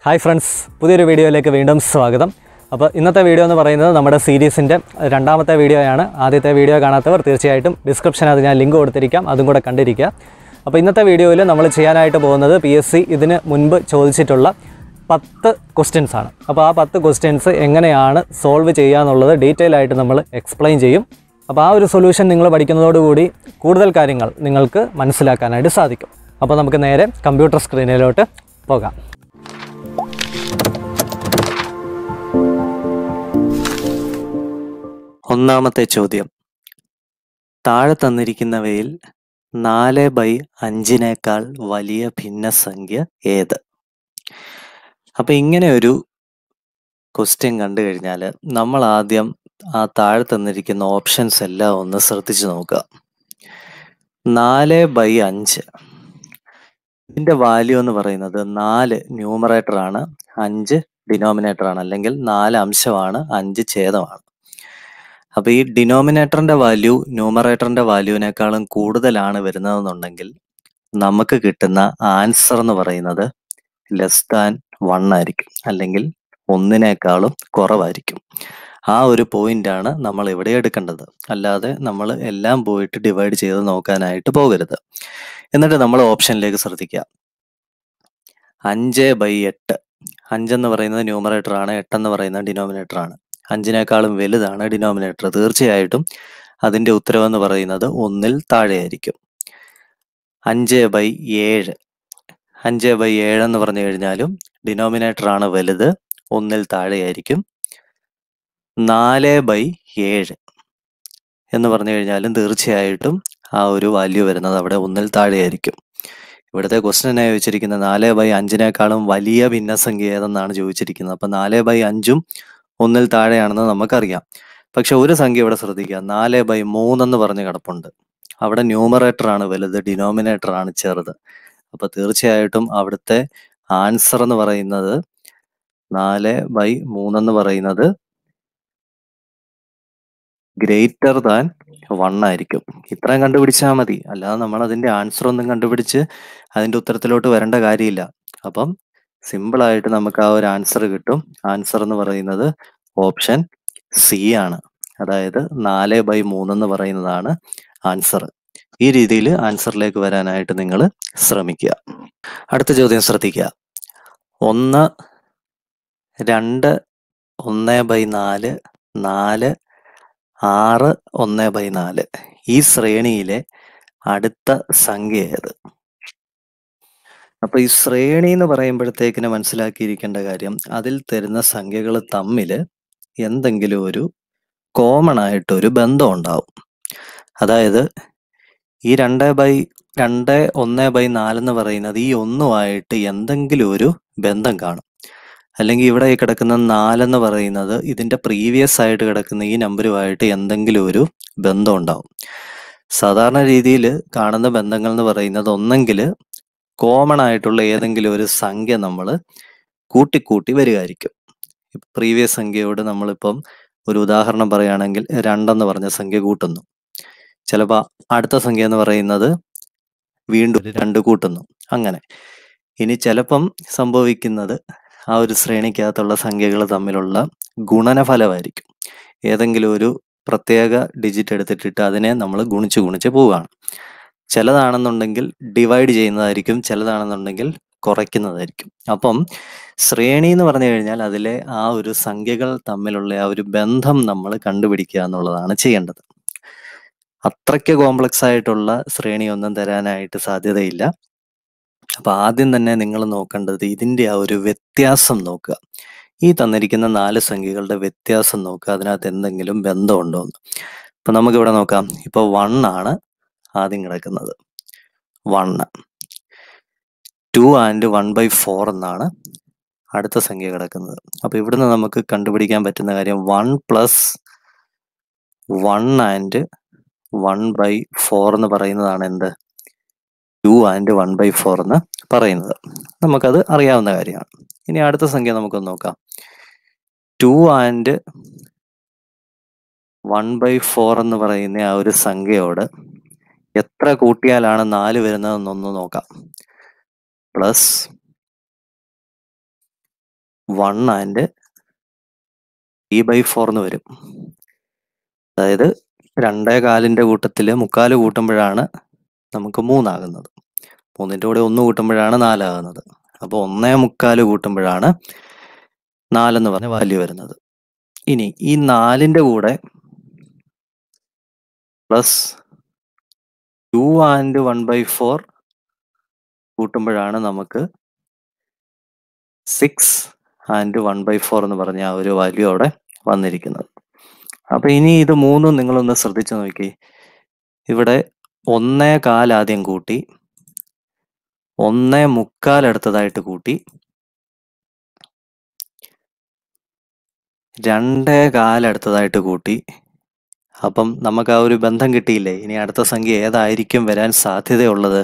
hi friends പുതിയൊരു വീഡിയോയിലേക്ക് വീണ്ടും സ്വാഗതം അപ്പോൾ ഇന്നത്തെ വീഡിയോ എന്ന് പറയുന്നത് നമ്മുടെ സീരീസിൻ്റെ രണ്ടാമത്തെ വീഡിയോയാണ് ആദ്യത്തെ വീഡിയോ കാണാത്തവർ തീർച്ചയായിട്ടും ഡിസ്ക്രിപ്ഷനകത്ത് ഞാൻ ലിങ്ക് കൊടുത്തിരിക്കാം അതും കൂടെ കണ്ടിരിക്കുക അപ്പോൾ ഇന്നത്തെ വീഡിയോയിൽ നമ്മൾ ചെയ്യാനായിട്ട് പോകുന്നത് പി എസ് സി ഇതിന് മുൻപ് ചോദിച്ചിട്ടുള്ള പത്ത് ക്വസ്റ്റ്യൻസ് ആണ് അപ്പോൾ ആ പത്ത് ക്വസ്റ്റ്യൻസ് എങ്ങനെയാണ് സോൾവ് ചെയ്യുക എന്നുള്ളത് ഡീറ്റെയിൽ ആയിട്ട് നമ്മൾ എക്സ്പ്ലെയിൻ ചെയ്യും അപ്പോൾ ആ ഒരു സൊല്യൂഷൻ നിങ്ങൾ പഠിക്കുന്നതോടുകൂടി കൂടുതൽ കാര്യങ്ങൾ നിങ്ങൾക്ക് മനസ്സിലാക്കാനായിട്ട് സാധിക്കും അപ്പോൾ നമുക്ക് നേരെ കമ്പ്യൂട്ടർ സ്ക്രീനിലോട്ട് പോകാം ഒന്നാമത്തെ ചോദ്യം താഴെ തന്നിരിക്കുന്നവയിൽ നാല് ബൈ അഞ്ചിനേക്കാൾ വലിയ ഭിന്നസംഖ്യ ഏത് അപ്പൊ ഇങ്ങനെ ഒരു ക്വസ്റ്റ്യൻ കണ്ടു കഴിഞ്ഞാൽ നമ്മൾ ആദ്യം ആ താഴെ തന്നിരിക്കുന്ന ഓപ്ഷൻസ് എല്ലാം ഒന്ന് ശ്രദ്ധിച്ചു നോക്കുക നാല് ബൈ അഞ്ച് ഇതിന്റെ വാല്യൂ എന്ന് പറയുന്നത് നാല് ന്യൂമറേറ്റർ ആണ് അഞ്ച് ഡിനോമിനേറ്റർ ആണ് അല്ലെങ്കിൽ നാല് അംശമാണ് അഞ്ച് ഛേദമാണ് അപ്പൊ ഈ ഡിനോമിനേറ്ററിന്റെ വാല്യൂ ന്യൂമറേറ്ററിന്റെ വാല്യൂവിനേക്കാളും കൂടുതലാണ് വരുന്നതെന്നുണ്ടെങ്കിൽ നമുക്ക് കിട്ടുന്ന ആൻസർ എന്ന് പറയുന്നത് ലെസ് ദാൻ വൺ ആയിരിക്കും അല്ലെങ്കിൽ ഒന്നിനേക്കാളും കുറവായിരിക്കും ആ ഒരു പോയിന്റ് ആണ് നമ്മൾ ഇവിടെ എടുക്കേണ്ടത് അല്ലാതെ നമ്മൾ എല്ലാം പോയിട്ട് ഡിവൈഡ് ചെയ്ത് നോക്കാനായിട്ട് പോകരുത് എന്നിട്ട് നമ്മൾ ഓപ്ഷനിലേക്ക് ശ്രദ്ധിക്കുക അഞ്ച് ബൈ എട്ട് അഞ്ചെന്ന് പറയുന്നത് ന്യൂമറേറ്റർ ആണ് എട്ടെന്ന് പറയുന്നത് ഡിനോമിനേറ്റർ ആണ് അഞ്ചിനേക്കാളും വലുതാണ് ഡിനോമിനേറ്റർ തീർച്ചയായിട്ടും അതിന്റെ ഉത്തരവെന്ന് പറയുന്നത് ഒന്നിൽ താഴെയായിരിക്കും അഞ്ച് ബൈ ഏഴ് അഞ്ച് ബൈ ഏഴ് എന്ന് പറഞ്ഞു കഴിഞ്ഞാലും ഡിനോമിനേറ്റർ ആണ് വലുത് ഒന്നിൽ താഴെയായിരിക്കും നാല് ബൈ ഏഴ് എന്ന് പറഞ്ഞു കഴിഞ്ഞാലും തീർച്ചയായിട്ടും ആ ഒരു വാല്യൂ വരുന്നത് അവിടെ ഒന്നിൽ താഴെയായിരിക്കും ഇവിടുത്തെ ക്വസ്റ്റ്യനായി വെച്ചിരിക്കുന്നത് നാല് ബൈ അഞ്ചിനേക്കാളും വലിയ ഭിന്നസംഖ്യ ഏതെന്നാണ് ചോദിച്ചിരിക്കുന്നത് അപ്പൊ നാല് ബൈ അഞ്ചും ഒന്നിൽ താഴെയാണെന്ന് നമുക്കറിയാം പക്ഷെ ഒരു സംഖ്യ ഇവിടെ ശ്രദ്ധിക്കുക നാല് ബൈ മൂന്നെന്ന് പറഞ്ഞ് കിടപ്പുണ്ട് അവിടെ ന്യൂമറേറ്റർ ആണ് വലുത് ഡിനോമിനേറ്റർ ആണ് ചെറുത് അപ്പൊ തീർച്ചയായിട്ടും അവിടുത്തെ ആൻസർ എന്ന് പറയുന്നത് നാല് ബൈ മൂന്നെന്ന് പറയുന്നത് ഗ്രേറ്റർ ദാൻ വൺ ആയിരിക്കും ഇത്രയും കണ്ടുപിടിച്ചാൽ മതി അല്ലാതെ നമ്മൾ അതിന്റെ ആൻസർ ഒന്നും കണ്ടുപിടിച്ച് അതിന്റെ ഉത്തരത്തിലോട്ട് വരേണ്ട കാര്യമില്ല അപ്പം സിമ്പിൾ ആയിട്ട് നമുക്ക് ആ ഒരു ആൻസർ കിട്ടും ആൻസർ എന്ന് പറയുന്നത് ഓപ്ഷൻ സി ആണ് അതായത് നാല് ബൈ മൂന്നെന്ന് പറയുന്നതാണ് ആൻസർ ഈ രീതിയിൽ ആൻസറിലേക്ക് വരാനായിട്ട് നിങ്ങൾ ശ്രമിക്കുക അടുത്ത ചോദ്യം ശ്രദ്ധിക്കുക ഒന്ന് രണ്ട് ഒന്ന് ബൈ നാല് നാല് ആറ് ഒന്ന് ബൈ നാല് ഈ ശ്രേണിയിലെ അടുത്ത സംഖ്യ ഏത് അപ്പൊ ഈ ശ്രേണി എന്ന് പറയുമ്പോഴത്തേക്കിന് മനസ്സിലാക്കിയിരിക്കേണ്ട കാര്യം അതിൽ തരുന്ന സംഖ്യകൾ തമ്മിൽ എന്തെങ്കിലും ഒരു കോമൺ ആയിട്ടൊരു ബന്ധം ഉണ്ടാവും അതായത് ഈ രണ്ട് ബൈ രണ്ട് ഒന്ന് ബൈ നാല് എന്ന് പറയുന്നത് ഈ ഒന്നുമായിട്ട് എന്തെങ്കിലും ഒരു ബന്ധം കാണും അല്ലെങ്കിൽ ഇവിടെ ഈ കിടക്കുന്ന നാലെന്ന് പറയുന്നത് ഇതിന്റെ പ്രീവിയസ് ആയിട്ട് കിടക്കുന്ന ഈ നമ്പറുമായിട്ട് എന്തെങ്കിലും ഒരു ബന്ധം ഉണ്ടാവും സാധാരണ രീതിയിൽ കാണുന്ന ബന്ധങ്ങൾ എന്ന് പറയുന്നത് ഒന്നെങ്കിൽ കോമൺ ആയിട്ടുള്ള ഏതെങ്കിലും ഒരു സംഖ്യ നമ്മൾ കൂട്ടിക്കൂട്ടി വരികയായിരിക്കും പ്രീവിയസ് സംഖ്യയോട് നമ്മളിപ്പം ഒരു ഉദാഹരണം പറയുകയാണെങ്കിൽ രണ്ടെന്ന് പറഞ്ഞ സംഖ്യ കൂട്ടുന്നു ചിലപ്പോൾ അടുത്ത സംഖ്യ എന്ന് പറയുന്നത് വീണ്ടും ഒരു രണ്ട് കൂട്ടുന്നു അങ്ങനെ ഇനി ചിലപ്പം സംഭവിക്കുന്നത് ആ ഒരു ശ്രേണിക്കകത്തുള്ള സംഖ്യകൾ തമ്മിലുള്ള ഗുണനഫലമായിരിക്കും ഏതെങ്കിലും ഒരു പ്രത്യേക ഡിജിറ്റ് എടുത്തിട്ടിട്ട് അതിനെ നമ്മൾ ഗുണിച്ച് ഗുണിച്ച് പോവുകയാണ് ചിലതാണെന്നുണ്ടെങ്കിൽ ഡിവൈഡ് ചെയ്യുന്നതായിരിക്കും ചിലതാണെന്നുണ്ടെങ്കിൽ കുറയ്ക്കുന്നതായിരിക്കും അപ്പം ശ്രേണി എന്ന് പറഞ്ഞു കഴിഞ്ഞാൽ അതിലെ ആ ഒരു സംഖ്യകൾ തമ്മിലുള്ള ആ ഒരു ബന്ധം നമ്മൾ കണ്ടുപിടിക്കുക എന്നുള്ളതാണ് ചെയ്യേണ്ടത് അത്രയ്ക്ക് കോംപ്ലക്സ് ആയിട്ടുള്ള ശ്രേണിയൊന്നും തരാനായിട്ട് സാധ്യതയില്ല അപ്പൊ ആദ്യം തന്നെ നിങ്ങൾ നോക്കേണ്ടത് ഇതിന്റെ ആ ഒരു വ്യത്യാസം നോക്കുക ഈ തന്നിരിക്കുന്ന നാല് സംഖ്യകളുടെ വ്യത്യാസം നോക്കുക അതിനകത്ത് എന്തെങ്കിലും ബന്ധമുണ്ടോ എന്ന് അപ്പൊ നമുക്ക് ഇവിടെ നോക്കാം ഇപ്പൊ വൺ ആണ് ആദ്യം കിടക്കുന്നത് one two and one by four എന്നാണ് അടുത്ത സംഖ്യ കിടക്കുന്നത് അപ്പൊ ഇവിടുന്ന് നമുക്ക് കണ്ടുപിടിക്കാൻ പറ്റുന്ന കാര്യം one plus one and one by four എന്ന് പറയുന്നതാണ് എന്ത് two and one by four എന്ന് പറയുന്നത് നമുക്കത് അറിയാവുന്ന കാര്യമാണ് ഇനി അടുത്ത സംഖ്യ നമുക്കൊന്ന് നോക്കാം two and one by four എന്ന് പറയുന്ന ആ ഒരു സംഖ്യയോട് എത്ര കൂട്ടിയാലാണ് നാല് വരുന്നതെന്നൊന്ന് നോക്കാം plus one and three by four എന്ന് വരും അതായത് രണ്ടേ കാലിൻ്റെ കൂട്ടത്തിൽ മുക്കാല് കൂട്ടുമ്പോഴാണ് നമുക്ക് മൂന്നാകുന്നത് മൂന്നിൻ്റെ കൂടെ ഒന്ന് കൂട്ടുമ്പോഴാണ് നാലാകുന്നത് അപ്പോൾ ഒന്നേ മുക്കാല് കൂട്ടുമ്പോഴാണ് നാലെന്ന് പറഞ്ഞ വാല്യൂ വരുന്നത് ഇനി ഈ നാലിൻ്റെ കൂടെ plus two and one by four കൂട്ടുമ്പോഴാണ് നമുക്ക് six and one by four എന്ന് പറഞ്ഞ ആ ഒരു വാല്യൂ അവിടെ വന്നിരിക്കുന്നത് അപ്പൊ ഇനി ഇത് മൂന്നും നിങ്ങളൊന്ന് ശ്രദ്ധിച്ചു നോക്കി ഇവിടെ ഒന്നേ കാൽ ആദ്യം കൂട്ടി ഒന്നേ മുക്കാൽ അടുത്തതായിട്ട് കൂട്ടി രണ്ടേ കാൽ അടുത്തതായിട്ട് കൂട്ടി അപ്പം നമുക്ക് ആ ഒരു ബന്ധം കിട്ടിയില്ലേ ഇനി അടുത്ത സംഖ്യ ഏതായിരിക്കും വരാൻ സാധ്യതയുള്ളത്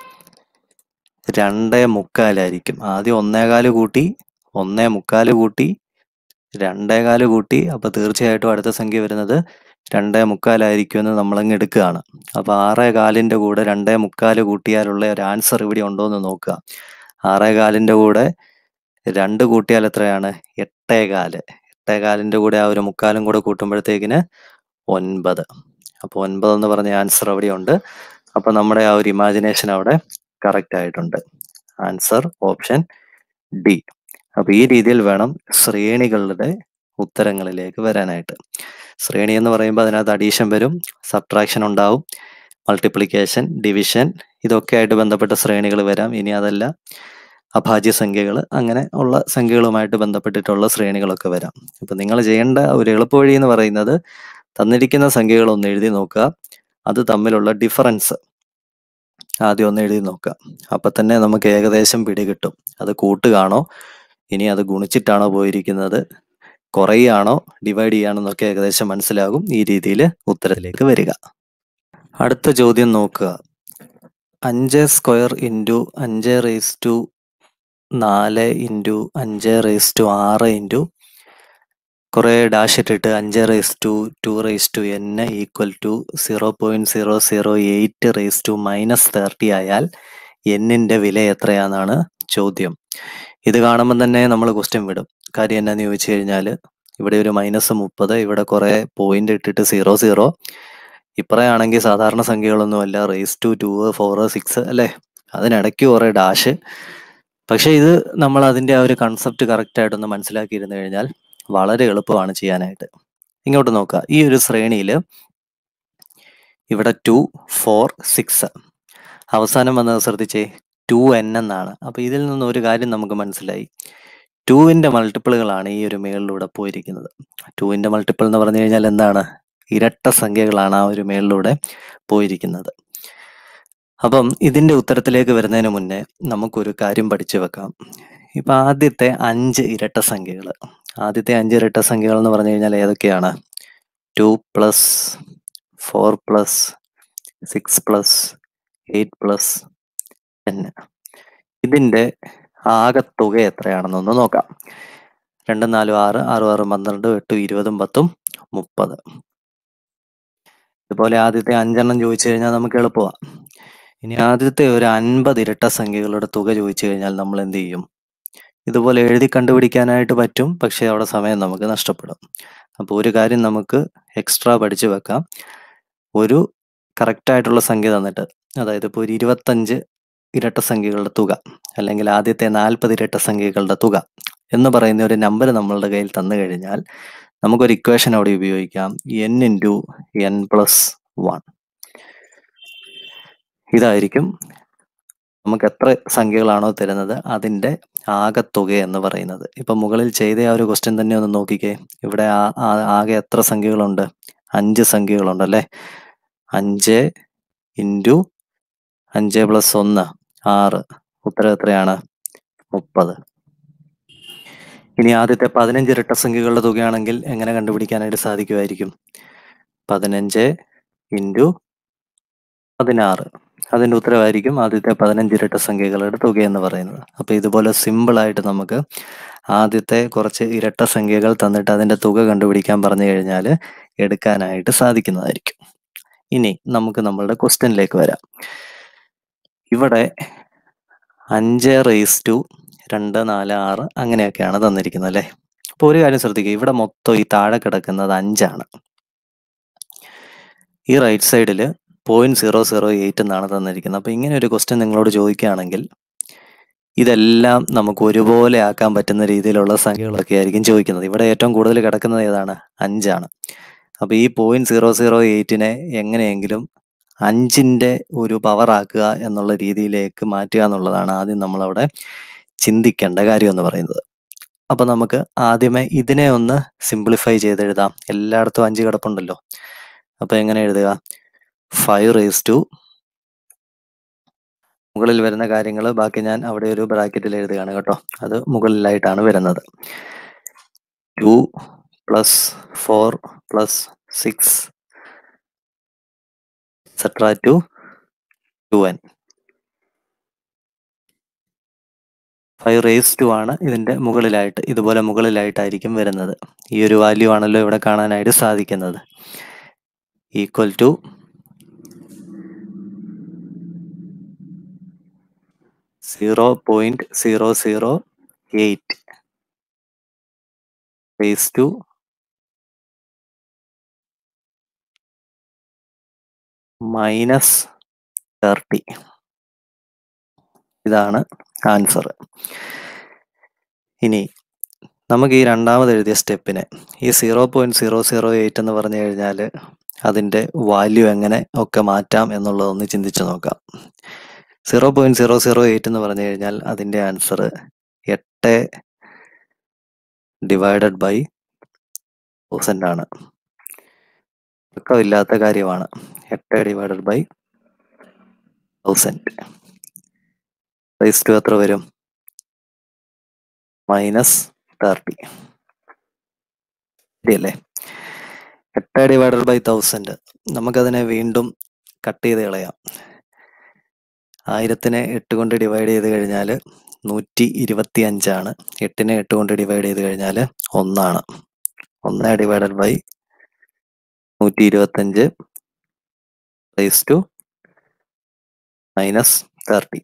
രണ്ടേ മുക്കാലായിരിക്കും ആദ്യം ഒന്നേകാല് കൂട്ടി ഒന്നേ മുക്കാല് കൂട്ടി രണ്ടേകാല് കൂട്ടി അപ്പൊ തീർച്ചയായിട്ടും അടുത്ത സംഖ്യ വരുന്നത് രണ്ടേ മുക്കാലായിരിക്കും എന്ന് നമ്മളങ്ങ് എടുക്കുകയാണ് അപ്പൊ ആറേ കാലിന്റെ കൂടെ രണ്ടേ മുക്കാല് കൂട്ടിയാലുള്ള ഒരു ആൻസർ ഇവിടെ ഉണ്ടോ എന്ന് നോക്കുക ആറേ കാലിന്റെ കൂടെ രണ്ട് കൂട്ടിയാൽ എത്രയാണ് എട്ടേ കാല് എട്ടേ കാലിന്റെ കൂടെ ആ ഒരു മുക്കാലും കൂടെ കൂട്ടുമ്പോഴത്തേക്കിന് ഒൻപത് അപ്പോൾ ഒൻപത് എന്ന് പറഞ്ഞ ആൻസർ അവിടെ ഉണ്ട് അപ്പൊ നമ്മുടെ ആ ഒരു ഇമാജിനേഷൻ അവിടെ കറക്റ്റ് ആയിട്ടുണ്ട് ആൻസർ ഓപ്ഷൻ ഡി അപ്പൊ ഈ രീതിയിൽ വേണം ശ്രേണികളുടെ ഉത്തരങ്ങളിലേക്ക് വരാനായിട്ട് ശ്രേണി എന്ന് പറയുമ്പോൾ അതിനകത്ത് അഡീഷൻ വരും സബ്ട്രാക്ഷൻ ഉണ്ടാവും മൾട്ടിപ്ലിക്കേഷൻ ഡിവിഷൻ ഇതൊക്കെ ആയിട്ട് ബന്ധപ്പെട്ട ശ്രേണികൾ വരാം ഇനി അതല്ല അഭാജ്യ സംഖ്യകൾ അങ്ങനെ ഉള്ള സംഖ്യകളുമായിട്ട് ബന്ധപ്പെട്ടിട്ടുള്ള ശ്രേണികളൊക്കെ വരാം ഇപ്പൊ നിങ്ങൾ ചെയ്യേണ്ട ഒരു എളുപ്പവഴി എന്ന് പറയുന്നത് തന്നിരിക്കുന്ന സംഖ്യകൾ ഒന്ന് എഴുതി നോക്കുക അത് തമ്മിലുള്ള ഡിഫറൻസ് ആദ്യം ഒന്ന് എഴുതി നോക്കുക അപ്പൊ തന്നെ നമുക്ക് ഏകദേശം പിടികിട്ടും അത് കൂട്ടുകയാണോ ഇനി അത് ഗുണിച്ചിട്ടാണോ പോയിരിക്കുന്നത് കുറയുകയാണോ ഡിവൈഡ് ചെയ്യുകയാണോ എന്നൊക്കെ ഏകദേശം മനസ്സിലാകും ഈ രീതിയിൽ ഉത്തരത്തിലേക്ക് വരിക അടുത്ത ചോദ്യം നോക്കുക അഞ്ച് സ്ക്വയർ ഇൻറ്റു അഞ്ച് റേസ് ടു നാല് ഇൻറ്റു അഞ്ച് റേസ് ടു ആറ് ഇൻറ്റു കുറേ ഡാഷ് ഇട്ടിട്ട് അഞ്ച് raise to two raise to N equal to zero point zero zero eight raise to minus thirty ആയാൽ എന്നിന്റെ വില എത്രയാണെന്നാണ് ചോദ്യം ഇത് കാണുമ്പോൾ തന്നെ നമ്മൾ ക്വസ്റ്റ്യൻ വിടും കാര്യം എന്നാന്ന് ചോദിച്ചു കഴിഞ്ഞാൽ ഇവിടെ ഒരു മൈനസ് മുപ്പത് ഇവിടെ കുറെ പോയിന്റ് ഇട്ടിട്ട് സീറോ സീറോ ഇപ്പറയാണെങ്കിൽ സാധാരണ സംഖ്യകളൊന്നുമല്ല raise to two four six അല്ലേ അതിനിടയ്ക്ക് കുറെ ഡാഷ് പക്ഷെ ഇത് നമ്മൾ അതിന്റെ ആ ഒരു കൺസെപ്റ്റ് കറക്റ്റ് ആയിട്ടൊന്ന് മനസ്സിലാക്കിയിരുന്നു കഴിഞ്ഞാൽ വളരെ എളുപ്പമാണ് ചെയ്യാനായിട്ട് ഇങ്ങോട്ട് നോക്കുക ഈ ഒരു ശ്രേണിയിൽ ഇവിടെ ടു ഫോർ സിക്സ് അവസാനം വന്നത് ശ്രദ്ധിച്ചേ ടു എൻ എന്നാണ് അപ്പൊ ഇതിൽ നിന്ന് ഒരു കാര്യം നമുക്ക് മനസ്സിലായി ടുവിന്റെ മൾട്ടിപ്പിളുകളാണ് ഈ ഒരു മേളിലൂടെ പോയിരിക്കുന്നത് ടുവിന്റെ മൾട്ടിപ്പിൾ എന്ന് പറഞ്ഞു കഴിഞ്ഞാൽ എന്താണ് ഇരട്ട സംഖ്യകളാണ് ആ ഒരു മേളിലൂടെ പോയിരിക്കുന്നത് അപ്പം ഇതിന്റെ ഉത്തരത്തിലേക്ക് വരുന്നതിന് മുന്നേ നമുക്കൊരു കാര്യം പഠിച്ചു വെക്കാം ഇപ്പൊ ആദ്യത്തെ അഞ്ച് ഇരട്ട സംഖ്യകൾ ആദ്യത്തെ അഞ്ച് ഇരട്ട സംഖ്യകൾ എന്ന് പറഞ്ഞു കഴിഞ്ഞാൽ ഏതൊക്കെയാണ് two plus four plus six plus eight plus ten ഇതിന്റെ ആകത്തുക എത്രയാണെന്നൊന്ന് നോക്കാം രണ്ടും നാലും ആറ് ആറും ആറും പന്ത്രണ്ട് എട്ടും ഇരുപതും പത്തും മുപ്പത് ഇതുപോലെ ആദ്യത്തെ അഞ്ചെണ്ണം ചോദിച്ചു കഴിഞ്ഞാൽ നമുക്ക് എളുപ്പമാണ് ഇനി ആദ്യത്തെ ഒരു അൻപത് ഇരട്ട സംഖ്യകളുടെ തുക ചോദിച്ചു കഴിഞ്ഞാൽ നമ്മൾ എന്ത് ചെയ്യും ഇതുപോലെ എഴുതി കണ്ടുപിടിക്കാനായിട്ട് പറ്റും പക്ഷേ അവിടെ സമയം നമുക്ക് നഷ്ടപ്പെടും അപ്പോൾ ഒരു കാര്യം നമുക്ക് എക്സ്ട്രാ പഠിച്ചു വെക്കാം ഒരു കറക്റ്റ് ആയിട്ടുള്ള സംഖ്യ തന്നിട്ട് അതായത് ഇപ്പോൾ ഒരു ഇരുപത്തഞ്ച് ഇരട്ട സംഖ്യകളുടെ തുക അല്ലെങ്കിൽ ആദ്യത്തെ നാൽപ്പത് ഇരട്ട സംഖ്യകളുടെ തുക എന്ന് പറയുന്ന ഒരു നമ്പർ നമ്മളുടെ കയ്യിൽ തന്നു കഴിഞ്ഞാൽ നമുക്കൊരു ഇക്വേഷൻ അവിടെ ഉപയോഗിക്കാം N into N plus one ഇതായിരിക്കും നമുക്ക് എത്ര സംഖ്യകളാണോ തരുന്നത് അതിൻ്റെ ആകത്തുക എന്ന് പറയുന്നത് ഇപ്പൊ മുകളിൽ ചെയ്ത ആ ഒരു ക്വസ്റ്റ്യൻ തന്നെ ഒന്ന് നോക്കിക്കേ ഇവിടെ ആ- ആ- ആകെ എത്ര സംഖ്യകളുണ്ട് അഞ്ച് സംഖ്യകളുണ്ട് അല്ലേ അഞ്ച് ഇൻറ്റു അഞ്ച് പ്ലസ് ഒന്ന് ആറ് ഉത്തരം എത്രയാണ് മുപ്പത് ഇനി ആദ്യത്തെ പതിനഞ്ച് ഇരട്ട സംഖ്യകളുടെ തുകയാണെങ്കിൽ എങ്ങനെ കണ്ടുപിടിക്കാനായിട്ട് സാധിക്കുമായിരിക്കും പതിനഞ്ച് ഇൻറ്റു പതിനാറ് അതിന്റെ ഉത്തരവായിരിക്കും ആദ്യത്തെ പതിനഞ്ച് ഇരട്ട സംഖ്യകളുടെ തുക എന്ന് പറയുന്നത് അപ്പൊ ഇതുപോലെ സിമ്പിൾ ആയിട്ട് നമുക്ക് ആദ്യത്തെ കുറച്ച് ഇരട്ട സംഖ്യകൾ തന്നിട്ട് അതിന്റെ തുക കണ്ടുപിടിക്കാൻ പറഞ്ഞു കഴിഞ്ഞാൽ എടുക്കാനായിട്ട് സാധിക്കുന്നതായിരിക്കും ഇനി നമുക്ക് നമ്മളുടെ ക്വസ്റ്റ്യനിലേക്ക് വരാം ഇവിടെ അഞ്ച് റേസ് ടു രണ്ട് നാല് ആറ് അങ്ങനെയൊക്കെയാണ് തന്നിരിക്കുന്നത് അല്ലേ അപ്പോൾ ഒരു കാര്യം ശ്രദ്ധിക്കുക ഇവിടെ മൊത്തം ഈ താഴെ കിടക്കുന്നത് അഞ്ചാണ് ഈ റൈറ്റ് സൈഡിൽ പോയിന്റ് സീറോ സീറോ എയ്റ്റ് എന്നാണ് തന്നിരിക്കുന്നത് അപ്പോൾ ഇങ്ങനെ ഒരു ക്വസ്റ്റ്യൻ നിങ്ങളോട് ചോദിക്കുകയാണെങ്കിൽ ഇതെല്ലാം നമുക്ക് ഒരുപോലെ ആക്കാൻ പറ്റുന്ന രീതിയിലുള്ള സംഖ്യകളൊക്കെ ആയിരിക്കും ചോദിക്കുന്നത് ഇവിടെ ഏറ്റവും കൂടുതൽ കിടക്കുന്നത് ഏതാണ് അഞ്ചാണ് അപ്പോൾ ഈ പോയിന്റ് സീറോ സീറോ എയ്റ്റിനെ എങ്ങനെയെങ്കിലും അഞ്ചിൻ്റെ ഒരു പവർ ആക്കുക എന്നുള്ള രീതിയിലേക്ക് മാറ്റുക എന്നുള്ളതാണ് ആദ്യം നമ്മളവിടെ ചിന്തിക്കേണ്ട കാര്യം എന്ന് പറയുന്നത് അപ്പോൾ നമുക്ക് ആദ്യമേ ഇതിനെ ഒന്ന് സിംപ്ലിഫൈ ചെയ്തെഴുതാം എല്ലായിടത്തും അഞ്ച് കിടപ്പുണ്ടല്ലോ അപ്പോൾ എങ്ങനെ എഴുതുക ഫൈവ് റേസ് ടു മുകളിൽ വരുന്ന കാര്യങ്ങൾ ബാക്കി ഞാൻ അവിടെ ഒരു ബ്രാക്കറ്റിൽ എഴുതുകയാണ് കേട്ടോ അത് മുകളിലായിട്ടാണ് വരുന്നത് two plus four plus six etcetera to two N five raise to ആണ് ഇതിൻ്റെ മുകളിലായിട്ട് ഇതുപോലെ മുകളിലായിട്ടായിരിക്കും വരുന്നത് ഈ ഒരു വാല്യൂ ആണല്ലോ ഇവിടെ കാണാനായിട്ട് സാധിക്കുന്നത് equal to zero point zero zero eight raise to minus thirty ഇതാണ് ആൻസർ ഇനി നമുക്ക് ഈ രണ്ടാമത് എഴുതിയ സ്റ്റെപ്പിനെ ഈ zero point zero zero eight എന്ന് പറഞ്ഞു കഴിഞ്ഞാൽ അതിൻ്റെ വാല്യൂ എങ്ങനെ ഒക്കെ മാറ്റാം എന്നുള്ളതൊന്ന് ചിന്തിച്ചു നോക്കാം zero point zero zero eight എന്ന് പറഞ്ഞു കഴിഞ്ഞാൽ അതിൻ്റെ ആൻസർ എട്ട് ഡിവൈഡഡ് ബൈ തൗസൻഡ് ആണ് ഇല്ലാത്ത കാര്യമാണ് എട്ട് divided by thousand raise to എത്ര വരും മൈനസ് തേർട്ടി ശരിയല്ലേ എട്ട് ഡിവൈഡഡ് ബൈ തൗസൻഡ് നമുക്കതിനെ വീണ്ടും കട്ട് ചെയ്ത് കളയാം ആയിരത്തിനെ എട്ട് കൊണ്ട് ഡിവൈഡ് ചെയ്ത് കഴിഞ്ഞാൽ നൂറ്റി ഇരുപത്തി അഞ്ചാണ് എട്ടിനെ എട്ട് കൊണ്ട് ഡിവൈഡ് ചെയ്ത് കഴിഞ്ഞാൽ ഒന്നാണ് ഒന്ന് ഡിവൈഡഡ് ബൈ നൂറ്റി ഇരുപത്തഞ്ച് റൈസ് ടു മൈനസ് തേർട്ടി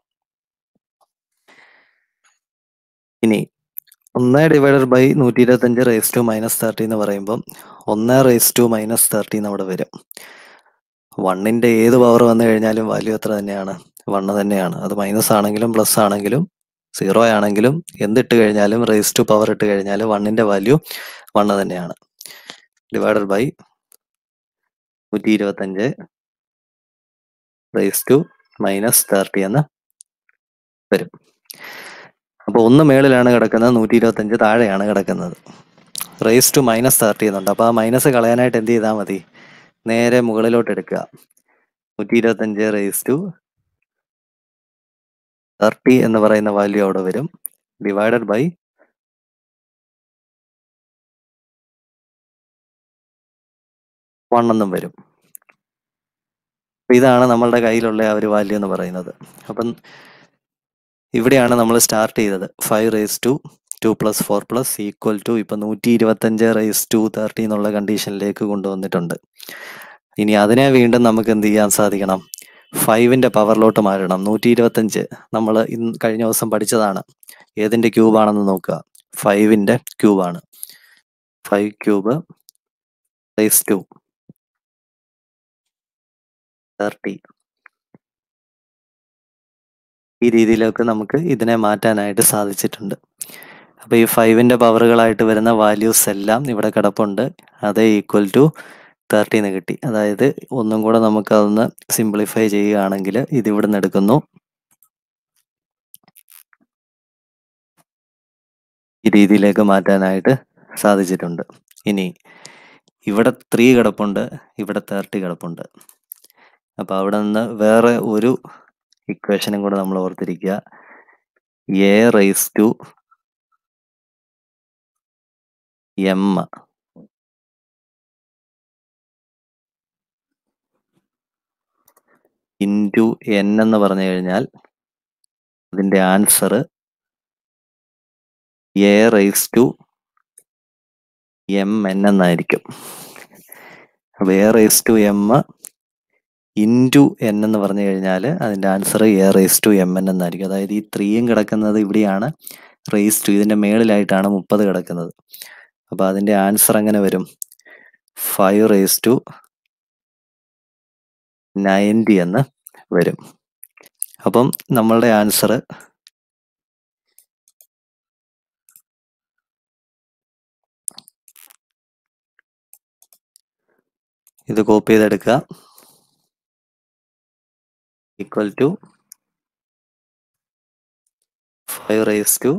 ഇനി ഒന്ന് ഡിവൈഡഡ് ബൈ നൂറ്റി ഇരുപത്തഞ്ച് റേസ് ടു മൈനസ് തേർട്ടി എന്ന് പറയുമ്പം ഒന്ന് റേസ് ടു മൈനസ് തേർട്ടി എന്ന് അവിടെ വരും വണ്ണിന്റെ ഏത് പവർ വന്നു കഴിഞ്ഞാലും വാല്യൂ എത്ര തന്നെയാണ് വണ്ണ് തന്നെയാണ് അത് മൈനസ് ആണെങ്കിലും പ്ലസ് ആണെങ്കിലും സീറോ ആണെങ്കിലും എന്തിട്ട് കഴിഞ്ഞാലും റേസ് ടു പവർ ഇട്ട് കഴിഞ്ഞാൽ വണ്ണിന്റെ വാല്യൂ വണ്ണ് തന്നെയാണ് ഡിവൈഡഡ് ബൈ നൂറ്റി ഇരുപത്തഞ്ച് റേസ് ടു മൈനസ് തേർട്ടി എന്ന് വരും അപ്പോൾ ഒന്ന് മേളിലാണ് കിടക്കുന്നത് നൂറ്റി ഇരുപത്തഞ്ച് താഴെയാണ് കിടക്കുന്നത് റേസ് ടു മൈനസ് തേർട്ടി എന്നുണ്ട് അപ്പോൾ ആ മൈനസ് കളയാനായിട്ട് എന്ത് ചെയ്താൽ മതി നേരെ മുകളിലോട്ട് എടുക്കുക നൂറ്റി ഇരുപത്തഞ്ച് റേസ് ടു തേർട്ടി എന്ന് പറയുന്ന വാല്യൂ അവിടെ വരും ഡിവൈഡഡ് ബൈ വൺ എന്നും വരും ഇതാണ് നമ്മളുടെ കയ്യിലുള്ള ആ ഒരു വാല്യൂ എന്ന് പറയുന്നത് അപ്പം ഇവിടെയാണ് നമ്മൾ സ്റ്റാർട്ട് ചെയ്തത് five raise to two plus four plus equal to ഇപ്പം നൂറ്റി ഇരുപത്തഞ്ച് റേസ് ടു തേർട്ടി എന്നുള്ള കണ്ടീഷനിലേക്ക് കൊണ്ടുവന്നിട്ടുണ്ട് ഇനി അതിനെ വീണ്ടും നമുക്ക് എന്ത് ചെയ്യാൻ സാധിക്കണം ഫൈവിൻ്റെ പവറിലോട്ട് മാറ്റണം നൂറ്റി ഇരുപത്തഞ്ച് നമ്മൾ ഇന്ന് കഴിഞ്ഞ ദിവസം പഠിച്ചതാണ് ഏതിൻ്റെ ക്യൂബാണെന്ന് നോക്കുക ഫൈവിൻ്റെ ക്യൂബാണ് five cube raise to thirty ഈ രീതിയിലൊക്കെ നമുക്ക് ഇതിനെ മാറ്റാനായിട്ട് സാധിച്ചിട്ടുണ്ട് അപ്പോൾ ഈ ഫൈവിൻ്റെ പവറുകളായിട്ട് വരുന്ന വാല്യൂസ് എല്ലാം ഇവിടെ കിടപ്പുണ്ട് അത് ഈക്വൽ ടു തേർട്ടീന്ന് കിട്ടി അതായത് ഒന്നും കൂടെ നമുക്ക് അതൊന്ന് സിംപ്ലിഫൈ ചെയ്യുകയാണെങ്കിൽ ഇത് ഇവിടുന്ന് എടുക്കുന്നു ഈ രീതിയിലേക്ക് മാറ്റാനായിട്ട് സാധിച്ചിട്ടുണ്ട് ഇനി ഇവിടെ ത്രീ കിടപ്പുണ്ട് ഇവിടെ തേർട്ടി കിടപ്പുണ്ട് അപ്പോൾ അവിടെ നിന്ന് വേറെ ഒരു ഇക്വേഷനും കൂടെ നമ്മൾ ഓർത്തിരിക്കുക A raise to M into N എന്ന് പറഞ്ഞു കഴിഞ്ഞാൽ അതിൻ്റെ answer A raise to M N എന്നായിരിക്കും അപ്പോൾ A raise to M into N എന്ന് പറഞ്ഞു കഴിഞ്ഞാൽ അതിൻ്റെ answer A raise to M N എന്നായിരിക്കും അതായത് ഈ ത്രീയും കിടക്കുന്നത് ഇവിടെയാണ് റേസ് ടു ഇതിൻ്റെ മേളിലായിട്ടാണ് മുപ്പത് കിടക്കുന്നത് അപ്പോൾ അതിൻ്റെ ആൻസർ എങ്ങനെ വരും ഫൈവ് റേസ് ടു നയൻറ്റി എന്ന് വരും അപ്പം നമ്മളുടെ ആൻസർ ഇത് കോപ്പി ചെയ്തെടുക്കുക equal to five raise to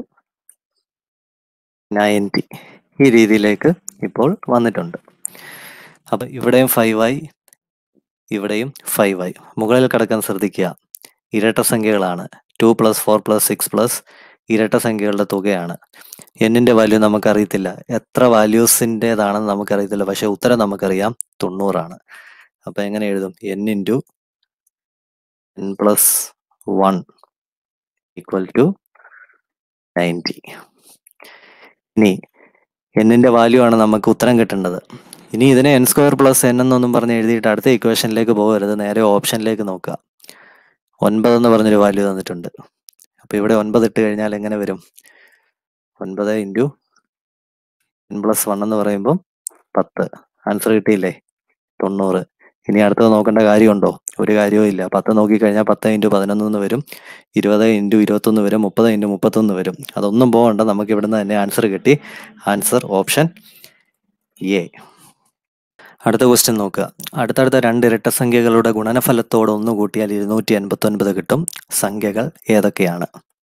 ninety ഈ രീതിയിലേക്ക് ഇപ്പോൾ വന്നിട്ടുണ്ട് അപ്പം ഇവിടെയും ഫൈവ് ആയി ഇവിടെയും ഫൈവ് ആയി മുകളിൽ കിടക്കാൻ ശ്രദ്ധിക്കുക ഇരട്ട സംഖ്യകളാണ് two plus four plus six plus ഇരട്ട സംഖ്യകളുടെ തുകയാണ് എന്നിൻ്റെ വാല്യൂ നമുക്കറിയത്തില്ല എത്ര വാല്യൂസിൻ്റെതാണെന്ന് നമുക്കറിയത്തില്ല പക്ഷെ ഉത്തരം നമുക്കറിയാം തൊണ്ണൂറാണ് അപ്പം എങ്ങനെ എഴുതും N into N plus one equal to ninety ഇനി എന്നിൻ്റെ വാല്യൂ ആണ് നമുക്ക് ഉത്തരം കിട്ടേണ്ടത് ഇനി ഇതിനെ എൻ സ്ക്വയർ പ്ലസ് എൻ എന്നൊന്നും പറഞ്ഞ് എഴുതിയിട്ട് അടുത്ത ഇക്വേഷനിലേക്ക് പോകരുത് നേരെ ഓപ്ഷനിലേക്ക് നോക്കുക ഒൻപത് എന്ന് പറഞ്ഞൊരു വാല്യൂ തന്നിട്ടുണ്ട് അപ്പോൾ ഇവിടെ ഒൻപത് ഇട്ട് കഴിഞ്ഞാൽ എങ്ങനെ വരും ഒൻപത് ഇൻറ്റു എൻ പ്ലസ് വൺ എന്ന് പറയുമ്പോൾ പത്ത് ആൻസർ കിട്ടിയില്ലേ തൊണ്ണൂറ് ഇനി അടുത്തത് നോക്കേണ്ട കാര്യമുണ്ടോ ഒരു കാര്യവും ഇല്ല പത്ത് നോക്കിക്കഴിഞ്ഞാൽ പത്ത് ഇൻറ്റു പതിനൊന്ന് എന്ന് വരും ഇരുപത് ഇൻറ്റു ഇരുപത്തൊന്ന് വരും മുപ്പത് ഇൻറ്റു മുപ്പത്തൊന്ന് വരും അതൊന്നും പോകണ്ട നമുക്ക് ഇവിടുന്ന് തന്നെ ആൻസർ കിട്ടി ആൻസർ ഓപ്ഷൻ എ അടുത്ത ക്വസ്റ്റ്യൻ നോക്കുക അടുത്തടുത്ത രണ്ട് ഇരട്ട സംഖ്യകളുടെ ഗുണനഫലത്തോട് ഒന്ന് കൂട്ടിയാൽ ഇരുന്നൂറ്റി എൺപത്തി ഒൻപത് കിട്ടും സംഖ്യകൾ ഏതൊക്കെയാണ്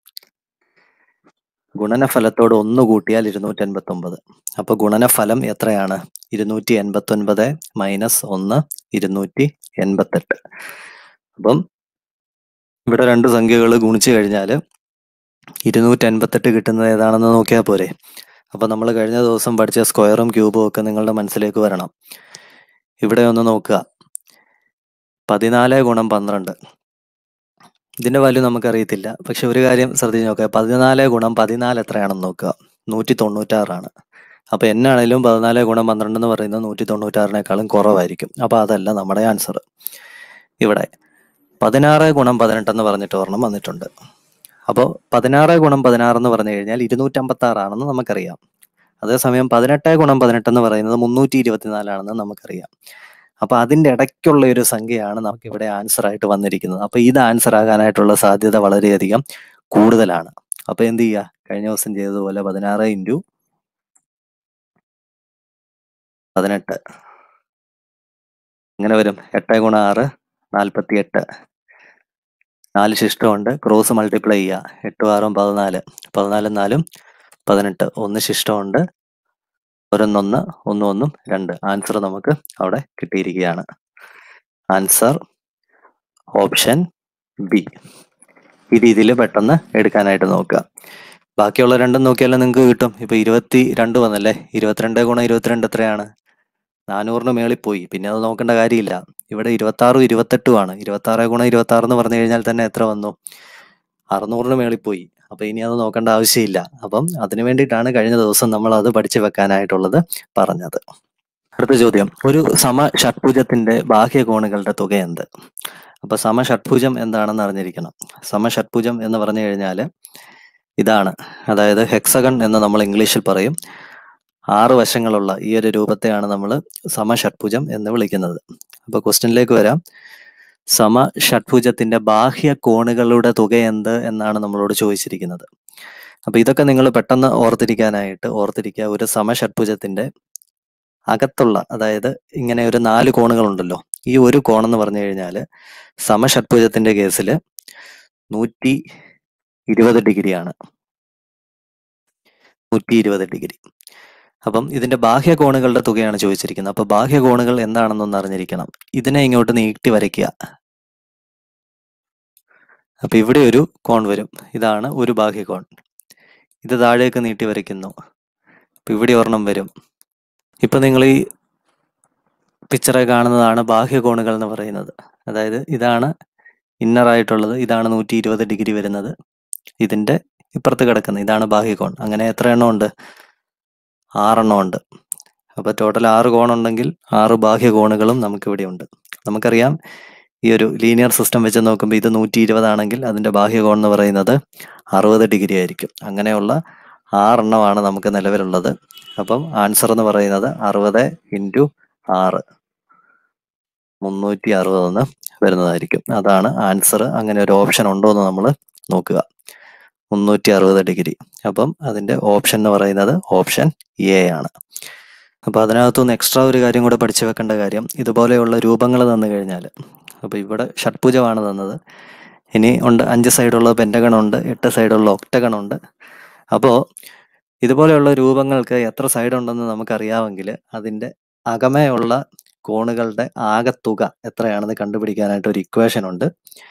ഗുണനഫലത്തോട് ഒന്ന് കൂട്ടിയാൽ ഇരുന്നൂറ്റി എൺപത്തി ഒമ്പത് അപ്പൊ ഗുണനഫലം എത്രയാണ് ഇരുന്നൂറ്റി എൺപത്തി ഒൻപത് മൈനസ് ഒന്ന് ഇരുന്നൂറ്റി എൺപത്തെട്ട് അപ്പം ഇവിടെ രണ്ട് സംഖ്യകൾ ഗുണിച്ചു കഴിഞ്ഞാൽ ഇരുന്നൂറ്റി എൺപത്തെട്ട് കിട്ടുന്നത് ഏതാണെന്ന് നോക്കിയാൽ പോരെ അപ്പൊ നമ്മൾ കഴിഞ്ഞ ദിവസം പഠിച്ച സ്ക്വയറും ക്യൂബും ഒക്കെ നിങ്ങളുടെ മനസ്സിലേക്ക് വരണം ഇവിടെ ഒന്ന് നോക്കുക പതിനാല് ഗുണം പന്ത്രണ്ട് ഇതിന്റെ വാല്യൂ നമുക്കറിയത്തില്ല പക്ഷെ ഒരു കാര്യം ശ്രദ്ധിച്ച് നോക്കുക പതിനാല് ഗുണം പതിനാല് എത്രയാണെന്ന് നോക്കുക നൂറ്റി തൊണ്ണൂറ്റാറാണ് അപ്പൊ എന്നാണേലും പതിനാല് ഗുണം പന്ത്രണ്ട് എന്ന് പറയുന്നത് നൂറ്റി തൊണ്ണൂറ്റാറിനേക്കാളും കുറവായിരിക്കും അപ്പൊ അതല്ല നമ്മുടെ ആൻസർ ഇവിടെ പതിനാറ് ഗുണം പതിനെട്ട് എന്ന് പറഞ്ഞിട്ട് ഒരെണ്ണം വന്നിട്ടുണ്ട് അപ്പോൾ പതിനാറ് ഗുണം പതിനാറ് എന്ന് പറഞ്ഞു കഴിഞ്ഞാൽ ഇരുന്നൂറ്റമ്പത്തി ആറാണെന്ന് നമുക്കറിയാം അതേസമയം പതിനെട്ട് ഗുണം പതിനെട്ട് എന്ന് പറയുന്നത് മുന്നൂറ്റി ഇരുപത്തിനാലാണെന്ന് നമുക്കറിയാം അപ്പൊ അതിന്റെ ഇടയ്ക്കുള്ള ഒരു സംഖ്യയാണ് നമുക്ക് ഇവിടെ ആൻസർ ആയിട്ട് വന്നിരിക്കുന്നത് അപ്പൊ ഇത് ആൻസർ ആകാനായിട്ടുള്ള സാധ്യത വളരെയധികം കൂടുതലാണ് അപ്പൊ എന്ത് ചെയ്യുക കഴിഞ്ഞ ദിവസം ചെയ്തതുപോലെ പതിനാറ് ഇൻറ്റു പതിനെട്ട് ഇങ്ങനെ വരും എട്ട് ഗുണം ആറ് നാൽപ്പത്തി എട്ട് നാല് ശിഷ്ടമുണ്ട് ക്രോസ് മൾട്ടിപ്ലൈ ചെയ്യുക എട്ടും ആറും പതിനാല് പതിനാലും നാലും പതിനെട്ട് ഒന്ന് ശിഷ്ടമുണ്ട് ഒരൊന്നൊന്ന് ഒന്നും ഒന്നും രണ്ട് ആൻസർ നമുക്ക് അവിടെ കിട്ടിയിരിക്കുകയാണ് ആൻസർ ഓപ്ഷൻ ബി ഈ രീതിയിൽ പെട്ടെന്ന് എടുക്കാനായിട്ട് നോക്കുക ബാക്കിയുള്ള രണ്ടും നോക്കിയാലും നിങ്ങൾക്ക് കിട്ടും ഇപ്പൊ ഇരുപത്തി രണ്ട് വന്നല്ലേ ഇരുപത്തിരണ്ട് ഗുണം ഇരുപത്തിരണ്ട് എത്രയാണ് നാനൂറിന് മേളിൽ പോയി പിന്നെ അത് നോക്കേണ്ട കാര്യമില്ല ഇവിടെ ഇരുപത്തി ആറും ഇരുപത്തെട്ടുമാണ് ഇരുപത്തി ആറ് ഗുണം ഇരുപത്തി ആറ് എന്ന് പറഞ്ഞു കഴിഞ്ഞാൽ തന്നെ എത്ര വന്നു അറുന്നൂറിന് മേളിൽ പോയി അപ്പൊ ഇനി അത് നോക്കേണ്ട ആവശ്യമില്ല അപ്പം അതിനു വേണ്ടിയിട്ടാണ് കഴിഞ്ഞ ദിവസം നമ്മൾ അത് പഠിച്ചു വെക്കാനായിട്ടുള്ളത് പറഞ്ഞത് അടുത്ത ചോദ്യം ഒരു സമ ഷഡ്ഭുജത്തിന്റെ ബാഹ്യ കോണുകളുടെ തുക എന്ത് അപ്പൊ സമ ഷഡ്ഭുജം എന്താണെന്ന് അറിഞ്ഞിരിക്കണം സമ ഷഡ്ഭുജം എന്ന് പറഞ്ഞു കഴിഞ്ഞാൽ ഇതാണ് അതായത് ഹെക്സഗൺ എന്ന് നമ്മൾ ഇംഗ്ലീഷിൽ പറയും ആറ് വശങ്ങളുള്ള ഈ ഒരു രൂപത്തെയാണ് നമ്മൾ സമ ഷഡ്ഭുജം എന്ന് വിളിക്കുന്നത് അപ്പൊ ക്വസ്റ്റ്യനിലേക്ക് വരാം സമ ഷഡ്ഭുജത്തിന്റെ ബാഹ്യ കോണുകളുടെ തുക എന്ത് എന്നാണ് നമ്മളോട് ചോദിച്ചിരിക്കുന്നത് അപ്പൊ ഇതൊക്കെ നിങ്ങൾ പെട്ടെന്ന് ഓർത്തിരിക്കാനായിട്ട് ഓർത്തിരിക്കുക ഒരു സമ ഷഡ്ഭുജത്തിന്റെ അകത്തുള്ള അതായത് ഇങ്ങനെ ഒരു നാല് കോണുകളുണ്ടല്ലോ ഈ ഒരു കോണെന്ന് പറഞ്ഞു കഴിഞ്ഞാൽ സമ ഷഡ്ഭുജത്തിന്റെ കേസിൽ നൂറ്റി ഇരുപത് ഡിഗ്രിയാണ് നൂറ്റി ഇരുപത് ഡിഗ്രി അപ്പം ഇതിന്റെ ബാഹ്യ കോണുകളുടെ തുകയാണ് ചോദിച്ചിരിക്കുന്നത് അപ്പൊ ബാഹ്യ കോണുകൾ എന്താണെന്നൊന്ന് അറിഞ്ഞിരിക്കണം ഇതിനെ ഇങ്ങോട്ട് നീട്ടി വരയ്ക്കുക അപ്പൊ ഇവിടെ ഒരു കോൺ വരും ഇതാണ് ഒരു ബാഹ്യ കോൺ ഇത് താഴേക്ക് നീട്ടി വരയ്ക്കുന്നു അപ്പൊ ഇവിടെ ഒരെണ്ണം വരും ഇപ്പൊ നിങ്ങൾ ഈ പിക്ചറെ കാണുന്നതാണ് ബാഹ്യ കോണുകൾ എന്ന് പറയുന്നത് അതായത് ഇതാണ് ഇന്നർ ആയിട്ടുള്ളത് ഇതാണ് നൂറ്റി ഇരുപത് ഡിഗ്രി വരുന്നത് ഇതിന്റെ ഇപ്പുറത്ത് കിടക്കുന്നത് ഇതാണ് ബാഹ്യ കോൺ അങ്ങനെ എത്ര എണ്ണം ഉണ്ട് ആറെണ്ണം ഉണ്ട് അപ്പൊ ടോട്ടൽ ആറ് കോണുണ്ടെങ്കിൽ ആറ് ബാഹ്യ കോണുകളും നമുക്ക് ഇവിടെ ഉണ്ട് നമുക്കറിയാം ഈ ഒരു ലീനിയർ സിസ്റ്റം വെച്ച് നോക്കുമ്പോൾ ഇത് നൂറ്റി ഇരുപതാണെങ്കിൽ അതിൻ്റെ ബാഹ്യകോൺ എന്ന് പറയുന്നത് അറുപത് ഡിഗ്രി ആയിരിക്കും അങ്ങനെയുള്ള ആറെണ്ണമാണ് നമുക്ക് നിലവിലുള്ളത് അപ്പം ആൻസർ എന്ന് പറയുന്നത് അറുപത് ഇൻറ്റു ആറ് മുന്നൂറ്റി അറുപതെന്ന് വരുന്നതായിരിക്കും അതാണ് ആൻസർ അങ്ങനെ ഒരു ഓപ്ഷൻ ഉണ്ടോ എന്ന് നമ്മൾ നോക്കുക മുന്നൂറ്റി അറുപത് ഡിഗ്രി അപ്പം അതിൻ്റെ ഓപ്ഷൻ എന്ന് പറയുന്നത് ഓപ്ഷൻ എ ആണ് അപ്പോൾ അതിനകത്തുനിന്ന് എക്സ്ട്രാ ഒരു കാര്യം കൂടെ പഠിച്ചു വെക്കേണ്ട കാര്യം ഇതുപോലെയുള്ള രൂപങ്ങൾ തന്നു കഴിഞ്ഞാൽ അപ്പോൾ ഇവിടെ ഷഡ്ഭുജമാണ് തന്നത് ഇനി ഉണ്ട് അഞ്ച് സൈഡുള്ള പെൻറ്റഗൺ ഉണ്ട് എട്ട് സൈഡുള്ള ഒക്ടഗൺ ഉണ്ട് അപ്പോൾ ഇതുപോലെയുള്ള രൂപങ്ങൾക്ക് എത്ര സൈഡ് ഉണ്ടെന്ന് നമുക്കറിയാമെങ്കിൽ അതിൻ്റെ അകമയുള്ള കോണുകളുടെ ആകത്തുക എത്രയാണെന്ന് കണ്ടുപിടിക്കാനായിട്ട് ഒരു ഇക്വേഷൻ ഉണ്ട്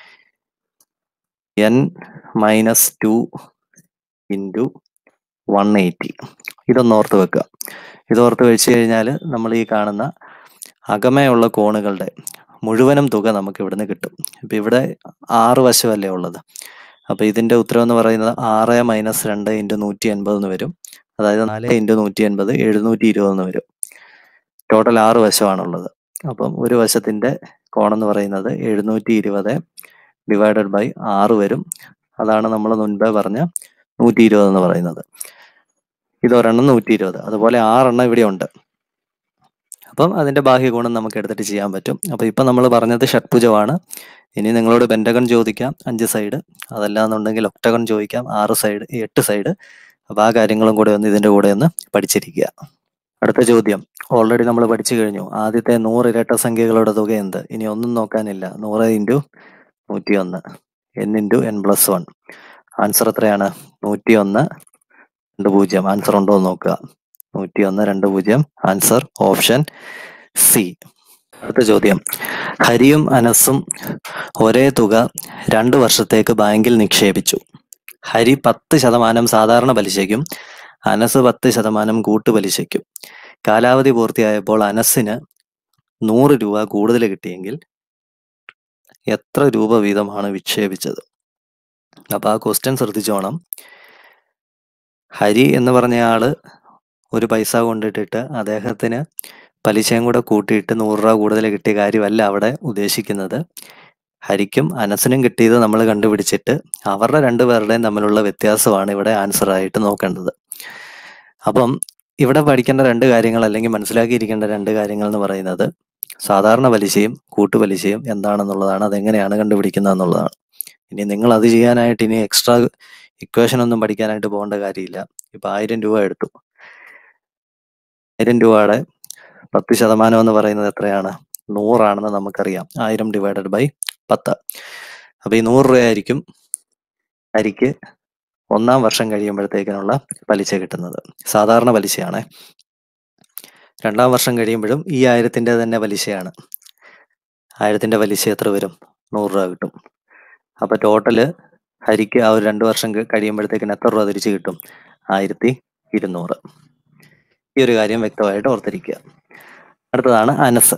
N minus two into one eighty ഇതൊന്ന് ഓർത്ത് വെക്കുക ഇത് ഓർത്ത് വെച്ച് കഴിഞ്ഞാൽ നമ്മൾ ഈ കാണുന്ന അകമയുള്ള കോണുകളുടെ മുഴുവനും തുക നമുക്ക് ഇവിടുന്ന് കിട്ടും ഇപ്പം ഇവിടെ ആറ് വശമല്ലേ ഉള്ളത് അപ്പോൾ ഇതിൻ്റെ ഉത്തരം എന്ന് പറയുന്നത് ആറ് മൈനസ് രണ്ട് ഇൻറ്റു നൂറ്റി എൺപത് എന്ന് വരും അതായത് നാല് ഇൻറ്റു നൂറ്റി എൺപത് എഴുന്നൂറ്റി ഇരുപത് എന്ന് വരും ടോട്ടൽ ആറ് വശമാണുള്ളത് അപ്പം ഒരു വശത്തിൻ്റെ കോണെന്ന് പറയുന്നത് എഴുന്നൂറ്റി ഇരുപത് ഡിവൈഡഡ് ബൈ ആറ് വരും അതാണ് നമ്മൾ മുൻപേ പറഞ്ഞ നൂറ്റി ഇരുപത് എന്ന് പറയുന്നത് ഇതൊരെണ്ണം നൂറ്റി ഇരുപത് അതുപോലെ ആറെണ്ണം ഇവിടെ ഉണ്ട് അപ്പം അതിന്റെ ബാഹ്യ ഗുണം നമുക്ക് എടുത്തിട്ട് ചെയ്യാൻ പറ്റും അപ്പോൾ ഇപ്പം നമ്മൾ പറഞ്ഞത് ഷഡ്ഭുജമാണ് ഇനി നിങ്ങളോട് പെൻറ്റഗൺ ചോദിക്കാം അഞ്ച് സൈഡ് അതല്ലാന്നുണ്ടെങ്കിൽ ഒക്ടഗൺ ചോദിക്കാം ആറ് സൈഡ് എട്ട് സൈഡ് അപ്പോൾ ആ കാര്യങ്ങളും കൂടെ ഒന്ന് ഇതിന്റെ കൂടെ ഒന്ന് പഠിച്ചിരിക്കുക അടുത്ത ചോദ്യം ഓൾറെഡി നമ്മൾ പഠിച്ചു കഴിഞ്ഞു ആദ്യത്തെ നൂറ് ഇരട്ട സംഖ്യകളുടെ തുക എന്ത് ഇനി ഒന്നും നോക്കാനില്ല നൂറ് ഇൻറ്റു നൂറ്റി ഒന്ന് N into N plus one answer എത്രയാണ് നൂറ്റി ഒന്ന് രണ്ട് പൂജ്യം ആൻസർ ഉണ്ടോ എന്ന് നോക്കുക നൂറ്റി ഒന്ന് രണ്ട് പൂജ്യം ആൻസർ ഓപ്ഷൻ സി അടുത്ത ചോദ്യം ഹരിയും അനസും ഒരേ തുക രണ്ട് വർഷത്തേക്ക് ബാങ്കിൽ നിക്ഷേപിച്ചു ഹരി പത്ത് ശതമാനം സാധാരണ പലിശയ്ക്കും അനസ് പത്ത് ശതമാനം കൂട്ടുപലിശയ്ക്കും കാലാവധി പൂർത്തിയായപ്പോൾ അനസിന് നൂറ് രൂപ കൂടുതൽ കിട്ടിയെങ്കിൽ എത്ര രൂപ വീതമാണ് വിക്ഷേപിച്ചത് അപ്പൊ ആ ക്വസ്റ്റ്യൻ ശ്രദ്ധിച്ചോണം ഹരി എന്ന് പറഞ്ഞയാള് ഒരു പൈസ കൊണ്ടിട്ടിട്ട് അദ്ദേഹത്തിന് പലിശയും കൂടെ കൂട്ടിയിട്ട് നൂറ് രൂപ കൂടുതൽ കിട്ടിയ കാര്യമല്ല അവിടെ ഉദ്ദേശിക്കുന്നത് ഹരിക്കും അനസിനും കിട്ടിയത് നമ്മൾ കണ്ടുപിടിച്ചിട്ട് അവരുടെ രണ്ടുപേരുടെയും തമ്മിലുള്ള വ്യത്യാസമാണ് ഇവിടെ ആൻസർ ആയിട്ട് നോക്കേണ്ടത് അപ്പം ഇവിടെ പഠിക്കേണ്ട രണ്ട് കാര്യങ്ങൾ അല്ലെങ്കിൽ മനസ്സിലാക്കിയിരിക്കേണ്ട രണ്ട് കാര്യങ്ങൾ എന്ന് പറയുന്നത് സാധാരണ പലിശയും കൂട്ടുപലിശയും എന്താണെന്നുള്ളതാണ് അതെങ്ങനെയാണ് കണ്ടുപിടിക്കുന്നത് എന്നുള്ളതാണ് ഇനി നിങ്ങൾ അത് ചെയ്യാനായിട്ട് ഇനി എക്സ്ട്രാ ഇക്വേഷൻ ഒന്നും പഠിക്കാനായിട്ട് പോകേണ്ട കാര്യമില്ല ഇപ്പൊ ആയിരം രൂപ എടുത്തു ആയിരം രൂപയുടെ പത്ത് ശതമാനം എന്ന് പറയുന്നത് എത്രയാണ് നൂറാണെന്ന് നമുക്കറിയാം ആയിരം ഡിവൈഡഡ് ബൈ പത്ത് അപ്പൊ ഈ നൂറ് രൂപയായിരിക്കും അരിക്ക് ഒന്നാം വർഷം കഴിയുമ്പോഴത്തേക്കിനുള്ള പലിശ കിട്ടുന്നത് സാധാരണ പലിശയാണ് രണ്ടാം വർഷം കഴിയുമ്പോഴും ഈ ആയിരത്തിന്റെ തന്നെ പലിശയാണ് ആയിരത്തിന്റെ പലിശ എത്ര വരും നൂറ് രൂപ കിട്ടും അപ്പൊ ടോട്ടല് ഹരിക്ക് ആ ഒരു രണ്ട് വർഷം ക- കഴിയുമ്പോഴത്തേക്കിന് എത്ര രൂപ തിരിച്ചു കിട്ടും ആയിരത്തി ഇരുന്നൂറ് ഈ ഒരു കാര്യം വ്യക്തമായിട്ട് ഓർത്തിരിക്കുക അടുത്തതാണ് അനസ്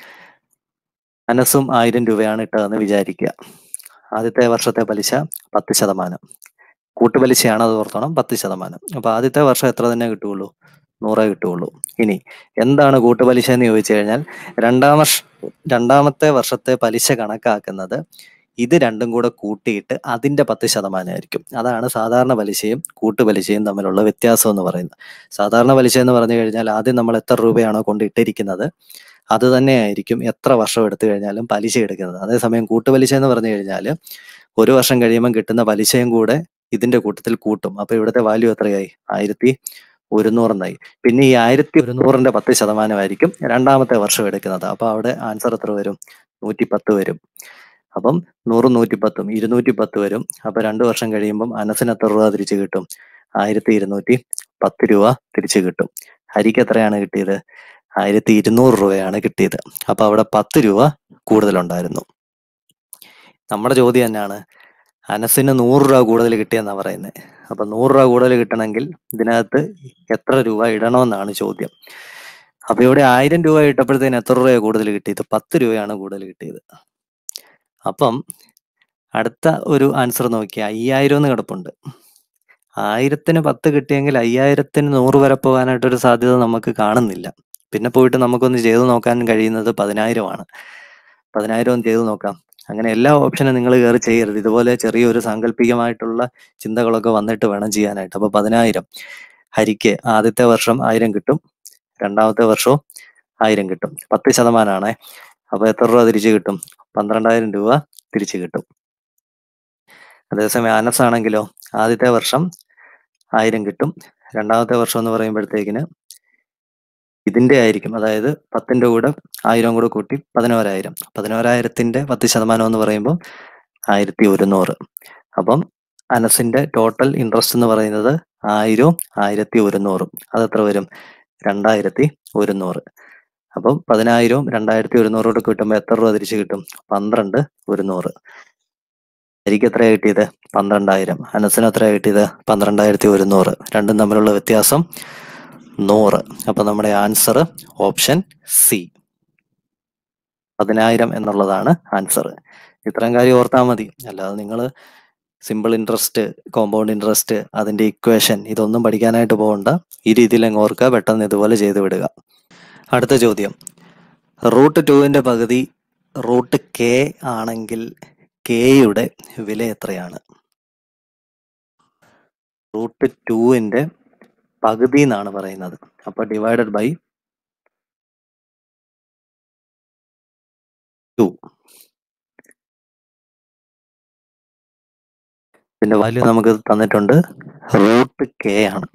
അനസും ആയിരം രൂപയാണ് ഇട്ടതെന്ന് വിചാരിക്കുക ആദ്യത്തെ വർഷത്തെ പലിശ പത്ത് ശതമാനം കൂട്ടുപലിശയാണ് അത് ഓർത്തോണം പത്ത് ശതമാനം അപ്പൊ ആദ്യത്തെ വർഷം എത്ര തന്നെ കിട്ടുകയുള്ളൂ നൂറേ കിട്ടുകയുള്ളൂ ഇനി എന്താണ് കൂട്ടുപലിശ എന്ന് ചോദിച്ചു കഴിഞ്ഞാൽ രണ്ടാം വർഷ രണ്ടാമത്തെ വർഷത്തെ പലിശ കണക്കാക്കുന്നത് ഇത് രണ്ടും കൂടെ കൂട്ടിയിട്ട് അതിന്റെ പത്ത് ശതമാനമായിരിക്കും അതാണ് സാധാരണ പലിശയും കൂട്ടുപലിശയും തമ്മിലുള്ള വ്യത്യാസം എന്ന് പറയുന്നത് സാധാരണ പലിശ എന്ന് പറഞ്ഞു കഴിഞ്ഞാൽ ആദ്യം നമ്മൾ എത്ര രൂപയാണോ കൊണ്ടിട്ടിരിക്കുന്നത് അത് തന്നെയായിരിക്കും എത്ര വർഷം എടുത്തു കഴിഞ്ഞാലും പലിശ എടുക്കുന്നത് അതേസമയം കൂട്ടുപലിശ എന്ന് പറഞ്ഞു കഴിഞ്ഞാൽ ഒരു വർഷം കഴിയുമ്പോൾ കിട്ടുന്ന പലിശയും കൂടെ ഇതിന്റെ കൂട്ടത്തിൽ കൂട്ടും അപ്പൊ ഇവിടുത്തെ വാല്യൂ എത്രയായി ആയിരത്തി ഒരുന്നൂറെന്നായി പിന്നെ ഈ ആയിരത്തി ഒരുന്നൂറിന്റെ പത്ത് ശതമാനമായിരിക്കും രണ്ടാമത്തെ വർഷം എടുക്കുന്നത് അപ്പൊ അവിടെ ആൻസർ എത്ര വരും നൂറ്റി പത്ത് വരും അപ്പം നൂറും നൂറ്റി പത്തും ഇരുന്നൂറ്റി പത്ത് വരും അപ്പൊ രണ്ടു വർഷം കഴിയുമ്പം അനസിന് എത്ര രൂപ തിരിച്ചു കിട്ടും ആയിരത്തി ഇരുന്നൂറ്റി പത്ത് രൂപ തിരിച്ചു കിട്ടും ഹരിക്ക് എത്രയാണ് കിട്ടിയത് ആയിരത്തി ഇരുന്നൂറ് രൂപയാണ് കിട്ടിയത് അപ്പൊ അവിടെ പത്ത് രൂപ കൂടുതലുണ്ടായിരുന്നു നമ്മുടെ ചോദ്യം തന്നെയാണ് അനസിന് നൂറ് രൂപ കൂടുതൽ കിട്ടിയെന്നാ പറയുന്നത് അപ്പൊ നൂറ് രൂപ കൂടുതൽ കിട്ടണമെങ്കിൽ ഇതിനകത്ത് എത്ര രൂപ ഇടണമെന്നാണ് ചോദ്യം അപ്പൊ ഇവിടെ ആയിരം രൂപ ഇട്ടപ്പോഴത്തേന് എത്ര രൂപയാണ് കൂടുതൽ കിട്ടിയത് പത്ത് രൂപയാണ് കൂടുതൽ കിട്ടിയത് അപ്പം അടുത്ത ഒരു ആൻസർ നോക്കിയ അയ്യായിരം എന്ന് കിടപ്പുണ്ട് ആയിരത്തിന് പത്ത് കിട്ടിയെങ്കിൽ അയ്യായിരത്തിന് നൂറ് വരെ പോകാനായിട്ടൊരു സാധ്യത നമുക്ക് കാണുന്നില്ല പിന്നെ പോയിട്ട് നമുക്കൊന്ന് ചെയ്തു നോക്കാൻ കഴിയുന്നത് പതിനായിരമാണ് പതിനായിരം ഒന്ന് ചെയ്ത് നോക്കാം അങ്ങനെ എല്ലാ ഓപ്ഷനും നിങ്ങൾ കയറി ചെയ്യരുത് ഇതുപോലെ ചെറിയൊരു സാങ്കല്പികമായിട്ടുള്ള ചിന്തകളൊക്കെ വന്നിട്ട് വേണം ചെയ്യാനായിട്ട് അപ്പൊ പതിനായിരം ഹരിക്ക് ആദ്യത്തെ വർഷം ആയിരം കിട്ടും രണ്ടാമത്തെ വർഷവും ആയിരം കിട്ടും പത്ത് ശതമാനമാണേ അപ്പൊ എത്ര രൂപ തിരിച്ചു കിട്ടും പന്ത്രണ്ടായിരം രൂപ തിരിച്ചു കിട്ടും അതേസമയം അനസ് ആണെങ്കിലോ ആദ്യത്തെ വർഷം ആയിരം കിട്ടും രണ്ടാമത്തെ വർഷം എന്ന് പറയുമ്പോഴത്തേക്കിന് ഇതിന്റെ ആയിരിക്കും അതായത് പത്തിന്റെ കൂടെ ആയിരം കൂടെ കൂട്ടി പതിനോരായിരം പതിനോരായിരത്തിന്റെ പത്ത് ശതമാനം എന്ന് പറയുമ്പോൾ ആയിരത്തി ഒരുന്നൂറ് അപ്പം അനസിന്റെ ടോട്ടൽ ഇൻട്രസ്റ്റ് എന്ന് പറയുന്നത് ആയിരവും ആയിരത്തി ഒരുന്നൂറും അത് എത്ര വരും രണ്ടായിരത്തി ഒരുന്നൂറ് അപ്പം പതിനായിരവും രണ്ടായിരത്തി ഒരുന്നൂറോട് കിട്ടുമ്പോൾ എത്ര രൂപ തിരിച്ചു കിട്ടും പന്ത്രണ്ട് ഒരുന്നൂറ് എനിക്ക് എത്രയാ കിട്ടിയത് പന്ത്രണ്ടായിരം അനസിന് എത്രയാ കിട്ടിയത് പന്ത്രണ്ടായിരത്തി ഒരുന്നൂറ് രണ്ടും തമ്മിലുള്ള വ്യത്യാസം നൂറ് അപ്പൊ നമ്മുടെ ആൻസർ ഓപ്ഷൻ സി പതിനായിരം എന്നുള്ളതാണ് ആൻസർ ഇത്രയും കാര്യം ഓർത്താൽ മതി അല്ലാതെ നിങ്ങൾ സിമ്പിൾ ഇൻട്രസ്റ്റ് കോമ്പൗണ്ട് ഇൻട്രസ്റ്റ് അതിന്റെ ഇക്വേഷൻ ഇതൊന്നും പഠിക്കാനായിട്ട് പോകണ്ട ഈ രീതിയിൽ അങ്ങ് ഓർക്കുക പെട്ടെന്ന് ഇതുപോലെ ചെയ്തു വിടുക അടുത്ത ചോദ്യം റൂട്ട് ടുവിന്റെ പകുതി റൂട്ട് കെ ആണെങ്കിൽ കെയുടെ വില എത്രയാണ് റൂട്ട് ടുവിന്റെ പകുതി എന്നാണ് പറയുന്നത് അപ്പൊ ഡിവൈഡഡ് ബൈ ടു ഇതിന്റെ വാല്യൂ നമുക്ക് തന്നിട്ടുണ്ട് റൂട്ട് കെ ആണ്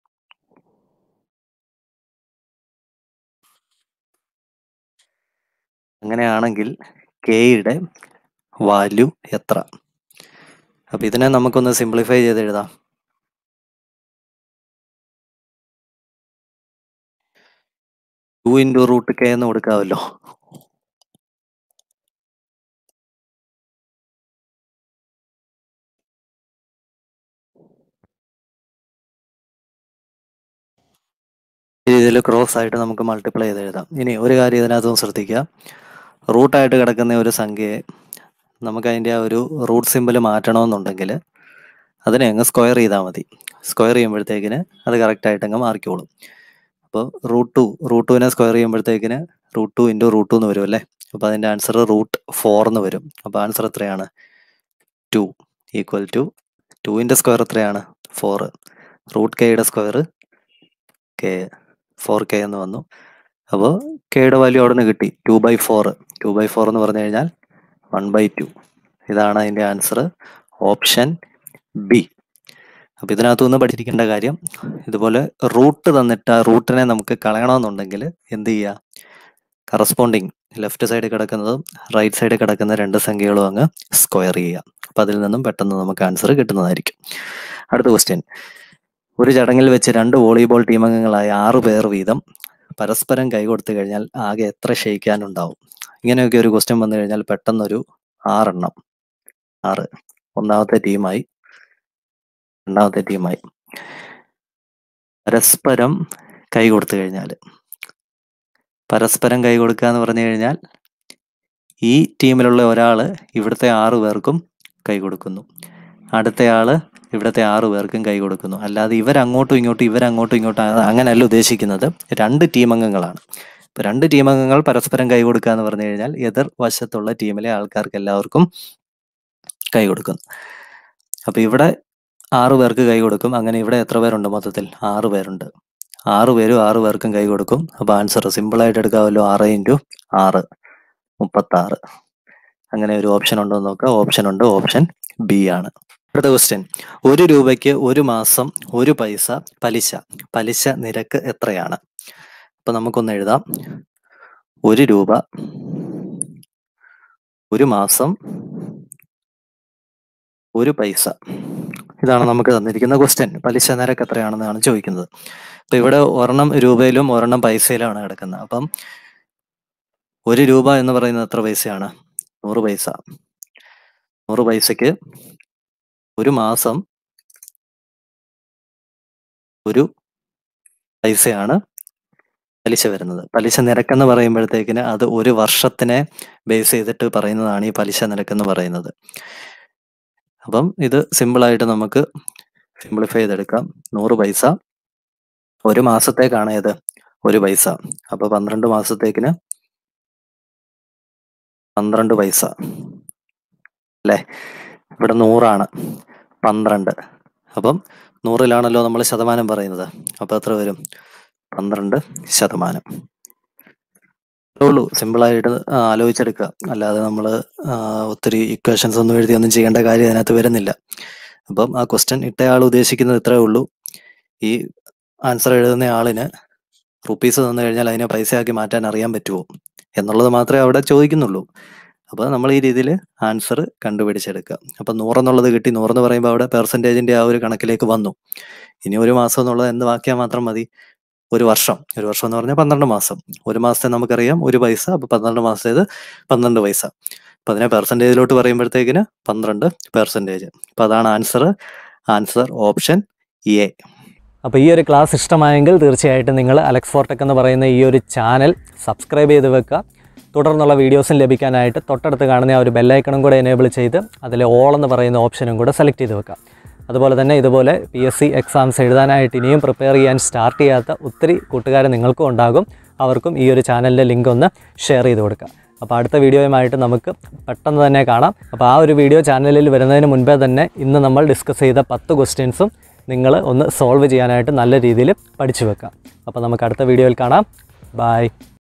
അങ്ങനെയാണെങ്കിൽ കെയുടെ വാല്യൂ എത്ര അപ്പൊ ഇതിനെ നമുക്കൊന്ന് സിംപ്ലിഫൈ ചെയ്ത് എഴുതാം ടു ഇൻറ്റു റൂട്ട് കെ എന്ന് കൊടുക്കാമല്ലോ ഇതിൽ ക്രോസ് ആയിട്ട് നമുക്ക് മൾട്ടിപ്ലൈ ചെയ്ത് എഴുതാം ഇനി ഒരു കാര്യം ഇതിനകത്തും ശ്രദ്ധിക്കുക റൂട്ടായിട്ട് കിടക്കുന്ന ഒരു സംഖ്യയെ നമുക്ക് അതിൻ്റെ ആ ഒരു റൂട്ട് സിമ്പിൾ മാറ്റണമെന്നുണ്ടെങ്കിൽ അതിനെ അങ്ങ് സ്ക്വയർ ചെയ്താൽ മതി സ്ക്വയർ ചെയ്യുമ്പോഴത്തേക്കിന് അത് കറക്റ്റ് ആയിട്ട് അങ്ങ് മാറിക്കോളും അപ്പോൾ റൂട്ട് ടു റൂട്ട് ടുവിനെ സ്ക്വയർ ചെയ്യുമ്പോഴത്തേക്കിന് root two into root two എന്ന് വരും അല്ലേ അപ്പോൾ അതിൻ്റെ ആൻസർ റൂട്ട് ഫോർ എന്ന് വരും അപ്പോൾ ആൻസർ എത്രയാണ് ടു ഈക്വൽ ടു ടുവിൻ്റെ സ്ക്വയർ എത്രയാണ് ഫോർ റൂട്ട് കെയുടെ സ്ക്വയർ കെ ഫോർ കെ എന്ന് വന്നു അപ്പോൾ കെയുടെ വാല്യൂ അവിടെ നിന്ന് കിട്ടി two by four two by four എന്ന് പറഞ്ഞു കഴിഞ്ഞാൽ വൺ ബൈ ടു ഇതാണ് അതിൻ്റെ ആൻസർ ഓപ്ഷൻ ബി അപ്പോൾ ഇതിനകത്തു നിന്ന് പഠിച്ചിരിക്കേണ്ട കാര്യം ഇതുപോലെ റൂട്ട് തന്നിട്ട് ആ റൂട്ടിനെ നമുക്ക് കളയണമെന്നുണ്ടെങ്കിൽ എന്ത് ചെയ്യുക കറസ്പോണ്ടിങ് ലെഫ്റ്റ് സൈഡിൽ കിടക്കുന്നതും റൈറ്റ് സൈഡിൽ കിടക്കുന്ന രണ്ട് സംഖ്യകളും അങ്ങ് സ്ക്വയർ ചെയ്യുക അപ്പം അതിൽ നിന്നും പെട്ടെന്ന് നമുക്ക് ആൻസർ കിട്ടുന്നതായിരിക്കും അടുത്ത ക്വസ്റ്റ്യൻ ഒരു ചടങ്ങിൽ വെച്ച് രണ്ട് വോളിബോൾ ടീം അംഗങ്ങളായ ആറ് പേർ വീതം പരസ്പരം കൈകൊടുത്തു കഴിഞ്ഞാൽ ആകെ എത്ര ക്ഷയിക്കാനുണ്ടാവും ഇങ്ങനെയൊക്കെ ഒരു ക്വസ്റ്റ്യൻ വന്നു കഴിഞ്ഞാൽ പെട്ടെന്നൊരു ആറെണ്ണം ആറ് ഒന്നാമത്തെ ടീമായി രണ്ടാമത്തെ ടീമായി പരസ്പരം കൈ കൊടുത്തു കഴിഞ്ഞാൽ പരസ്പരം കൈ കൊടുക്കുക എന്ന് പറഞ്ഞു കഴിഞ്ഞാൽ ഈ ടീമിലുള്ള ഒരാള് ഇവിടുത്തെ ആറു പേർക്കും കൈ കൊടുക്കുന്നു അടുത്തയാള് ഇവിടുത്തെ ആറു പേർക്കും കൈ കൊടുക്കുന്നു അല്ലാതെ ഇവരങ്ങോട്ടും ഇങ്ങോട്ടും ഇവരങ്ങോട്ടും ഇങ്ങോട്ടും ആ- അങ്ങനെയല്ല ഉദ്ദേശിക്കുന്നത് രണ്ട് ടീം അംഗങ്ങളാണ് ഇപ്പൊ രണ്ട് ടീം അംഗങ്ങൾ പരസ്പരം കൈ കൊടുക്കുക എന്ന് പറഞ്ഞു കഴിഞ്ഞാൽ എതിർ വശത്തുള്ള ടീമിലെ ആൾക്കാർക്ക് എല്ലാവർക്കും കൈ കൊടുക്കുന്നു അപ്പൊ ഇവിടെ ആറു പേർക്ക് കൈ കൊടുക്കും അങ്ങനെ ഇവിടെ എത്ര പേരുണ്ട് മൊത്തത്തിൽ ആറു പേരുണ്ട് ആറു പേരും ആറു പേർക്കും കൈ കൊടുക്കും അപ്പൊ ആൻസർ സിമ്പിൾ ആയിട്ട് എടുക്കാമല്ലോ ആറ് ഇൻറ്റു ആറ് മുപ്പത്തി ആറ് അങ്ങനെ ഒരു ഓപ്ഷൻ ഉണ്ടോ എന്ന് നോക്കുക ഓപ്ഷൻ ഉണ്ട് ഓപ്ഷൻ ബി ആണ് അടുത്ത ക്വസ്റ്റ്യൻ ഒരു രൂപയ്ക്ക് ഒരു മാസം ഒരു പൈസ പലിശ പലിശ നിരക്ക് എത്രയാണ് അപ്പൊ നമുക്കൊന്ന് എഴുതാം ഒരു രൂപ ഒരു മാസം ഒരു പൈസ ഇതാണ് നമുക്ക് തന്നിരിക്കുന്ന ക്വസ്റ്റ്യൻ പലിശ നിരക്ക് എത്രയാണെന്നാണ് ചോദിക്കുന്നത് അപ്പൊ ഇവിടെ ഒരെണ്ണം രൂപയിലും ഒരെണ്ണം പൈസയിലുമാണ് കിടക്കുന്നത് അപ്പം ഒരു രൂപ എന്ന് പറയുന്നത് എത്ര പൈസയാണ് നൂറ് പൈസ നൂറ് പൈസക്ക് ഒരു മാസം ഒരു പൈസയാണ് പലിശ വരുന്നത് പലിശ നിരക്കെന്ന് പറയുമ്പോഴത്തേക്കിന് അത് ഒരു വർഷത്തിനെ ബേസ് ചെയ്തിട്ട് പറയുന്നതാണ് ഈ പലിശ നിരക്കെന്ന് പറയുന്നത് അപ്പം ഇത് സിമ്പിൾ ആയിട്ട് നമുക്ക് സിംപ്ലിഫൈ ചെയ്തെടുക്കാം നൂറ് പൈസ ഒരു മാസത്തേക്കാണ് ഇത് ഒരു പൈസ അപ്പൊ പന്ത്രണ്ട് മാസത്തേക്കിന് പന്ത്രണ്ട് പൈസ അല്ലേ ഇവിടെ നൂറാണ് പന്ത്രണ്ട് അപ്പം നൂറിലാണല്ലോ നമ്മൾ ശതമാനം പറയുന്നത് അപ്പോൾ എത്ര വരും പന്ത്രണ്ട് ശതമാനം അത്രേ ഉള്ളൂ സിമ്പിളായിട്ട് ആലോചിച്ചെടുക്കുക അല്ലാതെ നമ്മൾ ഒത്തിരി ഇക്വേഷൻസ് ഒന്നും എഴുതി ഒന്നും ചെയ്യേണ്ട കാര്യം അതിനകത്ത് വരുന്നില്ല അപ്പം ആ ക്വസ്റ്റ്യൻ ഇട്ടയാൾ ഉദ്ദേശിക്കുന്നത് ഇത്രേ ഉള്ളൂ ഈ ആൻസർ എഴുതുന്ന ആളിന് റുപ്പീസ് തന്നു കഴിഞ്ഞാൽ അതിനെ പൈസയാക്കി മാറ്റാൻ അറിയാൻ പറ്റുമോ എന്നുള്ളത് മാത്രമേ അവിടെ ചോദിക്കുന്നുള്ളൂ അപ്പോൾ നമ്മൾ ഈ രീതിയിൽ ആൻസർ കണ്ടുപിടിച്ചെടുക്കുക അപ്പം നൂറെന്നുള്ളത് കിട്ടി നൂറെന്ന് പറയുമ്പോൾ അവിടെ പെർസെൻറ്റേജിൻ്റെ ആ ഒരു കണക്കിലേക്ക് വന്നു ഇനി ഒരു മാസം എന്നുള്ളത് എന്ത് വാക്കിയാൽ മാത്രം മതി ഒരു വർഷം ഒരു വർഷം എന്ന് പറഞ്ഞാൽ പന്ത്രണ്ട് മാസം ഒരു മാസത്തെ നമുക്കറിയാം ഒരു പൈസ അപ്പോൾ പന്ത്രണ്ട് മാസത്തേത് പന്ത്രണ്ട് പൈസ അപ്പം അതിനെ പെർസെൻറ്റേജിലോട്ട് പറയുമ്പോഴത്തേക്കിന് പന്ത്രണ്ട് പെർസെൻറ്റേജ് അപ്പം അതാണ് ആൻസർ ആൻസർ ഓപ്ഷൻ എ അപ്പോൾ ഈ ഒരു ക്ലാസ് ഇഷ്ടമായെങ്കിൽ തീർച്ചയായിട്ടും നിങ്ങൾ അലക്സ് ഫോർടെക് എന്ന് പറയുന്ന ഈ ഒരു ചാനൽ സബ്സ്ക്രൈബ് ചെയ്ത് വെക്കുക തുടർന്നുള്ള വീഡിയോസും ലഭിക്കാനായിട്ട് തൊട്ടടുത്ത് കാണുന്ന ആ ഒരു ബെല്ലൈക്കണും കൂടെ എനേബിൾ ചെയ്ത് അതിൽ ഓൾ എന്ന് പറയുന്ന ഓപ്ഷനും കൂടെ സെലക്ട് ചെയ്ത് വെക്കുക അതുപോലെ തന്നെ ഇതുപോലെ പി എസ് സി എക്സാംസ് എഴുതാനായിട്ട് ഇനിയും പ്രിപ്പയർ ചെയ്യാൻ സ്റ്റാർട്ട് ചെയ്യാത്ത ഒത്തിരി കൂട്ടുകാർ നിങ്ങൾക്കും ഉണ്ടാകും അവർക്കും ഈ ഒരു ചാനലിൻ്റെ ലിങ്ക് ഒന്ന് ഷെയർ ചെയ്ത് കൊടുക്കുക അപ്പോൾ അടുത്ത വീഡിയോയുമായിട്ട് നമുക്ക് പെട്ടെന്ന് തന്നെ കാണാം അപ്പോൾ ആ ഒരു വീഡിയോ ചാനലിൽ വരുന്നതിന് മുൻപേ തന്നെ ഇന്ന് നമ്മൾ ഡിസ്കസ് ചെയ്ത പത്ത് ക്വസ്റ്റ്യൻസും നിങ്ങൾ ഒന്ന് സോൾവ് ചെയ്യാനായിട്ട് നല്ല രീതിയിൽ പഠിച്ചു വെക്കാം അപ്പോൾ നമുക്ക് അടുത്ത വീഡിയോയിൽ കാണാം ബായ്